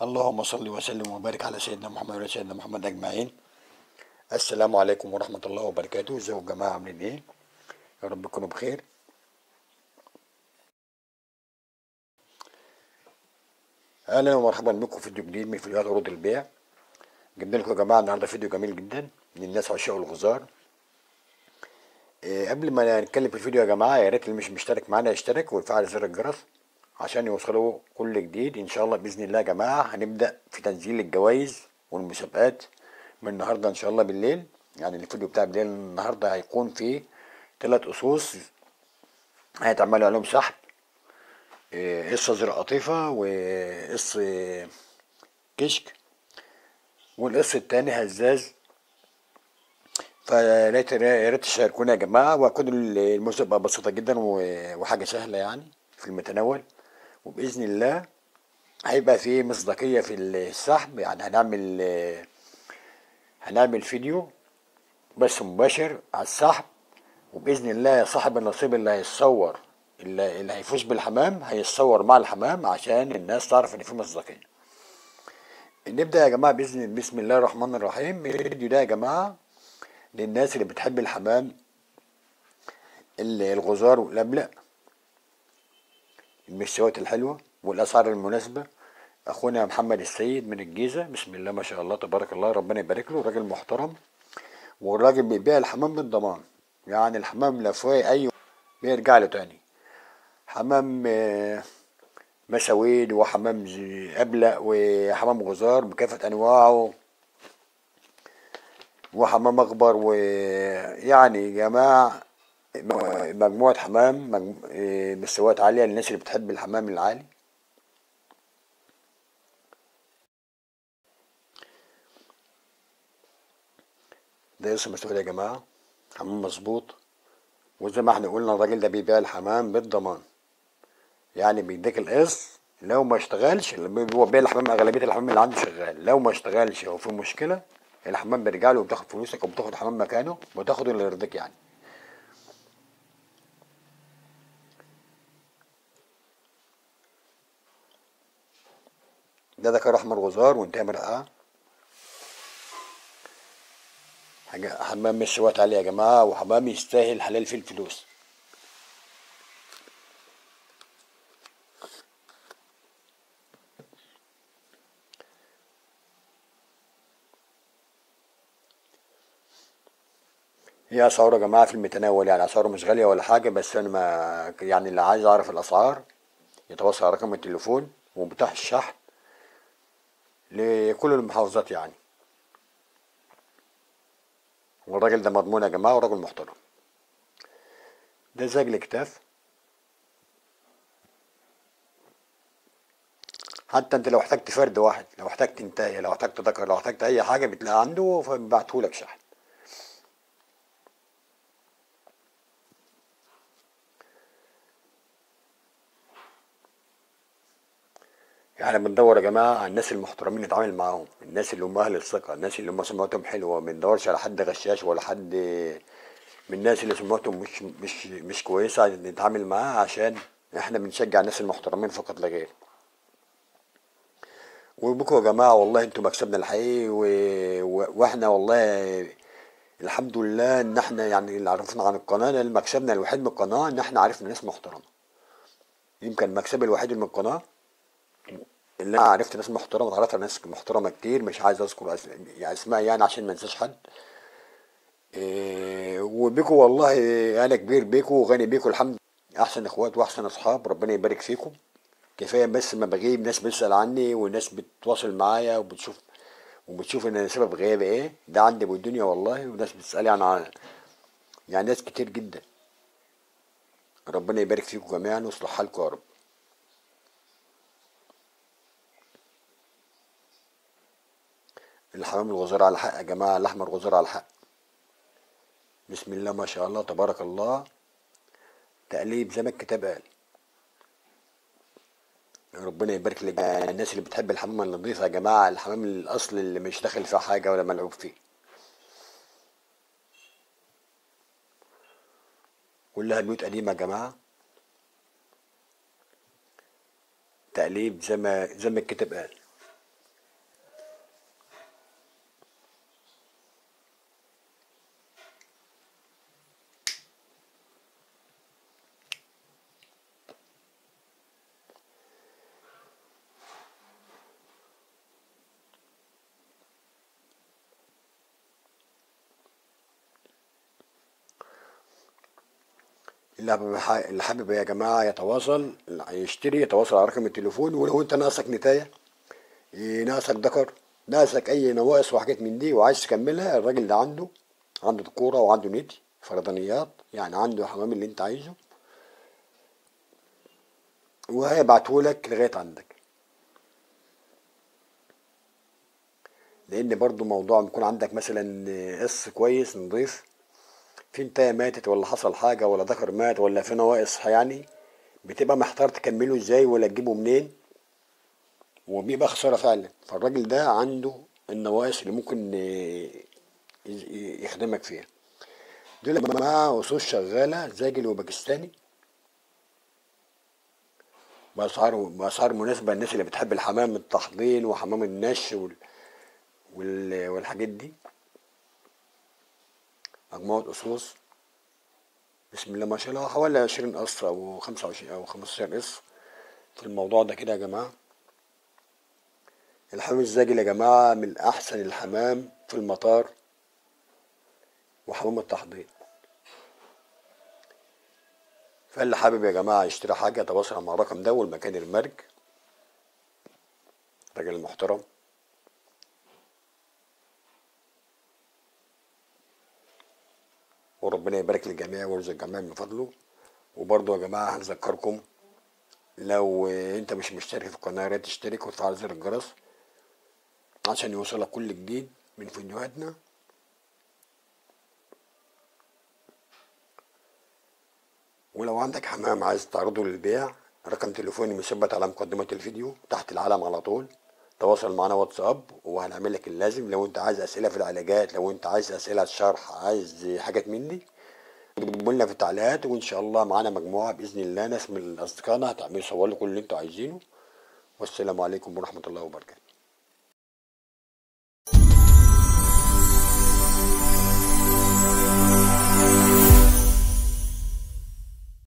اللهم صل وسلم وبارك على سيدنا محمد وعلى سيدنا محمد أجمعين السلام عليكم ورحمة الله وبركاته ازيكم يا جماعة عاملين ايه يا رب تكونوا بخير أهلا ومرحبا بكم في فيديو جديد من فيديوهات عروض البيع جبنا لكم يا جماعة النهاردة فيديو جميل جدا للناس عشاق الغزار إيه قبل ما نتكلم في الفيديو يا جماعة يا ريت اللي مش مشترك معانا يشترك ويفعل زر الجرس عشان يوصلوا كل جديد ان شاء الله باذن الله يا جماعه هنبدا في تنزيل الجوائز والمسابقات من النهارده ان شاء الله بالليل يعني الفيديو بتاع بالليل النهارده هيكون فيه ثلاث قصوص هيتعملوا عليهم سحب إيه، قصه زر قطيفه وقص كشك والقص التاني هزاز فيا ريت يا ريت تشاركونا يا جماعه وهتكون المسابقه بسيطه جدا و- وحاجه سهله يعني في المتناول وباذن الله هيبقى في مصداقيه في السحب يعني هنعمل هنعمل فيديو بس مباشر على السحب وباذن الله صاحب النصيب اللي هيتصور اللي, اللي هيفوز بالحمام هيتصور مع الحمام عشان الناس تعرف ان في مصداقيه نبدا يا جماعه باذن بسم الله الرحمن الرحيم الفيديو ده يا جماعه للناس اللي بتحب الحمام ال- الغزار والابلق المستويات الحلوه والاسعار المناسبه اخونا محمد السيد من الجيزه بسم الله ما شاء الله تبارك الله ربنا يبارك له راجل محترم والراجل بيبيع الحمام بالضمان يعني الحمام لا فيه اي بيرجع له تاني حمام آه، مساويد وحمام زي- ابلق وحمام غزار بكافه انواعه وحمام اخضر ويعني يا جماعه م- مجموعه حمام مجمو- آه، مستويات عاليه للناس اللي بتحب الحمام العالي ده اسم مستوى يا جماعه حمام مظبوط وزي ما احنا قلنا الراجل ده بيبيع الحمام بالضمان يعني بيديك القسط لو ما اشتغلش هو بيع الحمام اغلبيه الحمام اللي عنده شغال لو ما اشتغلش او في مشكله الحمام بيرجع له وبتاخد فلوسك وبتاخد حمام مكانه وتاخد اللي يرضيك يعني ده ذكر احمر غزار وانتهى مرقعه حاجة حمام مش سوات عليه يا جماعة وحمام يستاهل حلال فيه الفلوس هي أسعاره يا جماعة في المتناول يعني أسعاره مش غالية ولا حاجة بس أنا ما يعني اللي عايز أعرف الأسعار يتواصل على رقم التليفون ومتاح الشحن لكل المحافظات يعني والراجل ده مضمون يا جماعة وراجل محترم ده زاج الكتاف حتى انت لو احتجت فرد واحد لو احتجت انتايه لو احتجت ذكر لو احتجت اي حاجه بتلاقي عنده فبيبعتهولك شحن يعني بندور يا جماعه على الناس المحترمين نتعامل معاهم الناس اللي هم اهل الثقه الناس اللي هم سمعتهم حلوه ما بندورش على حد غشاش ولا حد من الناس اللي سمعتهم مش مش مش كويسه نتعامل معاه عشان احنا بنشجع الناس المحترمين فقط لا غير وبكم يا جماعه والله انتوا مكسبنا الحقيقي و... و... واحنا والله الحمد لله ان احنا يعني اللي عرفنا عن القناه ده مكسبنا الوحيد من القناه ان احنا عرفنا ناس محترمه يمكن مكسبي الوحيد من القناه اللي انا عرفت ناس محترمه اتعرفت على ناس محترمه كتير مش عايز اذكر أس- يعني اسماء يعني عشان ما انساش حد إيه وبيكو والله انا كبير بيكو وغني بيكو الحمد احسن اخوات واحسن اصحاب ربنا يبارك فيكم كفايه بس ما بغيب ناس بتسال عني وناس بتتواصل معايا وبتشوف وبتشوف ان انا سبب غيابي ايه ده عندي بالدنيا والله وناس بتسالي عن عن- يعني ناس كتير جدا ربنا يبارك فيكم جميعا ويصلح حالكم يا رب الحمام الغزار على الحق يا جماعه الاحمر غزار على الحق بسم الله ما شاء الله تبارك الله تقليب زي ما الكتاب قال ربنا يبارك لك الناس اللي بتحب الحمام النظيف يا جماعة الحمام الأصل اللي مش داخل فيه حاجة ولا ملعوب فيه كلها بيوت قديمة يا جماعة تقليب زي ما زي ما الكتاب قال اللي حابب اللي حابب يا جماعة يتواصل يشتري يتواصل على رقم التليفون ولو انت ناقصك نتاية إيه، ناقصك ذكر ناقصك اي نواقص وحاجات من دي وعايز تكملها الراجل ده عنده عنده كورة وعنده نتي فردانيات يعني عنده حمام اللي انت عايزه وهيبعتهولك لغاية عندك لان برضو موضوع يكون عندك مثلا قص كويس نضيف في انتايه ماتت ولا حصل حاجه ولا ذكر مات ولا في نواقص يعني بتبقى محتار تكمله ازاي ولا تجيبه منين وبيبقى خساره فعلا فالراجل ده عنده النواقص اللي ممكن يخدمك فيها دول معاه وصوص شغاله زاجل وباكستاني بأسعار بأسعار مناسبة للناس اللي بتحب الحمام التحضير وحمام النش وال... وال... والحاجات دي مجموعة أصوص بسم الله ما شاء الله حوالي عشرين قص أو خمسة وعشرين أو خمستاشر قص في الموضوع ده كده يا جماعة الحمام الزاجل يا جماعة من أحسن الحمام في المطار وحمام التحضير فاللي حابب يا جماعة يشتري حاجة يتواصل مع الرقم ده والمكان المرج راجل محترم وربنا يبارك للجميع ويرزق الجميع من فضله وبرضه يا جماعة هنذكركم لو انت مش مشترك في القناة يا ريت تشترك وتفعل زر الجرس عشان يوصلك كل جديد من فيديوهاتنا ولو عندك حمام عايز تعرضه للبيع رقم تليفوني مثبت على مقدمة الفيديو تحت العلم على طول تواصل معنا واتساب وهنعمل لك اللازم لو انت عايز اسئله في العلاجات لو انت عايز اسئله شرح عايز حاجات مني اكتبوا لنا في التعليقات وان شاء الله معانا مجموعه باذن الله ناس من اصدقائنا هتعملوا صور لكم اللي انتوا عايزينه والسلام عليكم ورحمه الله وبركاته